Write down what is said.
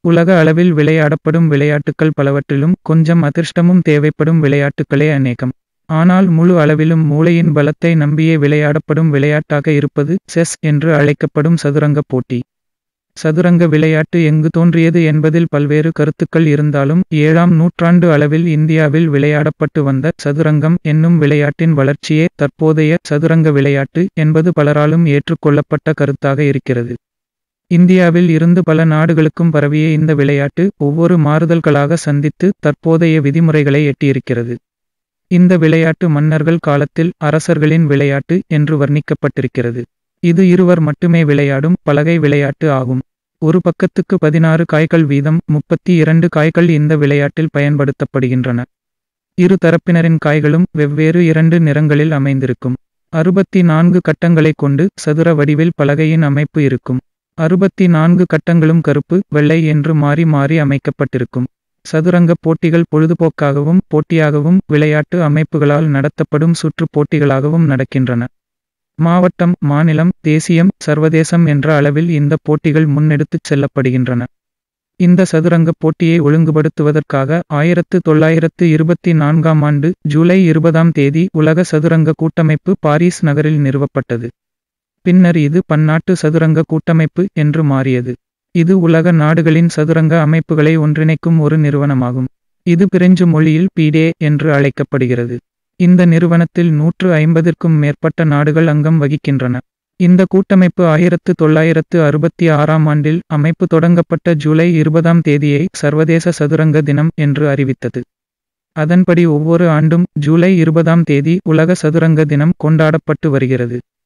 உலக அளவில் விளையாடப்படும் விளையாட்டுக்கள் பலவற்றிலும் கொஞ்சம் அதிர்ஷ்டமும் தேவைப்படும் விளையாட்டுக்களே அநேகம் ஆனால் முழு அளவிலும் மூளையின் பலத்தை நம்பியே விளையாடப்படும் விளையாட்டாக இருப்பது செஸ் என்று அழைக்கப்படும் சதுரங்க போட்டி சதுரங்க விளையாட்டு எங்கு தோன்றியது என்பதில் பல்வேறு கருத்துக்கள் இருந்தாலும் ஏழாம் நூற்றாண்டு அளவில் இந்தியாவில் விளையாடப்பட்டு வந்த சதுரங்கம் என்னும் விளையாட்டின் வளர்ச்சியே தற்போதைய சதுரங்க விளையாட்டு என்பது பலராலும் ஏற்றுக்கொள்ளப்பட்ட கருத்தாக இருக்கிறது இந்தியாவில் இருந்து பல நாடுகளுக்கும் பரவிய இந்த விளையாட்டு ஒவ்வொரு மாறுதல்களாக சந்தித்து தற்போதைய விதிமுறைகளை எட்டியிருக்கிறது இந்த விளையாட்டு மன்னர்கள் காலத்தில் அரசர்களின் விளையாட்டு என்று வர்ணிக்கப்பட்டிருக்கிறது இது இருவர் மட்டுமே விளையாடும் பலகை விளையாட்டு ஆகும் ஒரு பக்கத்துக்கு பதினாறு காய்கள் வீதம் முப்பத்தி இரண்டு காய்கள் இந்த விளையாட்டில் பயன்படுத்தப்படுகின்றன இரு தரப்பினரின் காய்களும் வெவ்வேறு இரண்டு நிறங்களில் அமைந்திருக்கும் அறுபத்தி நான்கு கட்டங்களைக் கொண்டு சதுர வடிவில் பலகையின் அமைப்பு இருக்கும் அறுபத்தி நான்கு கட்டங்களும் கருப்பு வெள்ளை என்று மாறி மாறி அமைக்கப்பட்டிருக்கும் சதுரங்க போட்டிகள் பொழுதுபோக்காகவும் போட்டியாகவும் விளையாட்டு அமைப்புகளால் நடத்தப்படும் சுற்றுப் போட்டிகளாகவும் நடக்கின்றன மாவட்டம் மாநிலம் தேசியம் சர்வதேசம் என்ற அளவில் இந்த போட்டிகள் முன்னெடுத்துச் செல்லப்படுகின்றன இந்த சதுரங்க போட்டியை ஒழுங்குபடுத்துவதற்காக ஆயிரத்து தொள்ளாயிரத்து இருபத்தி நான்காம் ஆண்டு ஜூலை இருபதாம் தேதி உலக சதுரங்க கூட்டமைப்பு பாரிஸ் நகரில் நிறுவப்பட்டது பின்னர் இது பன்னாட்டு சதுரங்க கூட்டமைப்பு என்று மாறியது இது உலக நாடுகளின் சதுரங்க அமைப்புகளை ஒன்றிணைக்கும் ஒரு நிறுவனமாகும் இது பிரெஞ்சு மொழியில் பீடே என்று அழைக்கப்படுகிறது இந்த நிறுவனத்தில் நூற்று ஐம்பதிற்கும் மேற்பட்ட நாடுகள் அங்கம் வகிக்கின்றன இந்த கூட்டமைப்பு ஆயிரத்து தொள்ளாயிரத்து அறுபத்தி ஆறாம் ஆண்டில் அமைப்பு தொடங்கப்பட்ட ஜூலை இருபதாம் தேதியை சர்வதேச சதுரங்க தினம் என்று அறிவித்தது அதன்படி ஒவ்வொரு ஆண்டும் ஜூலை இருபதாம் தேதி உலக சதுரங்க தினம் கொண்டாடப்பட்டு வருகிறது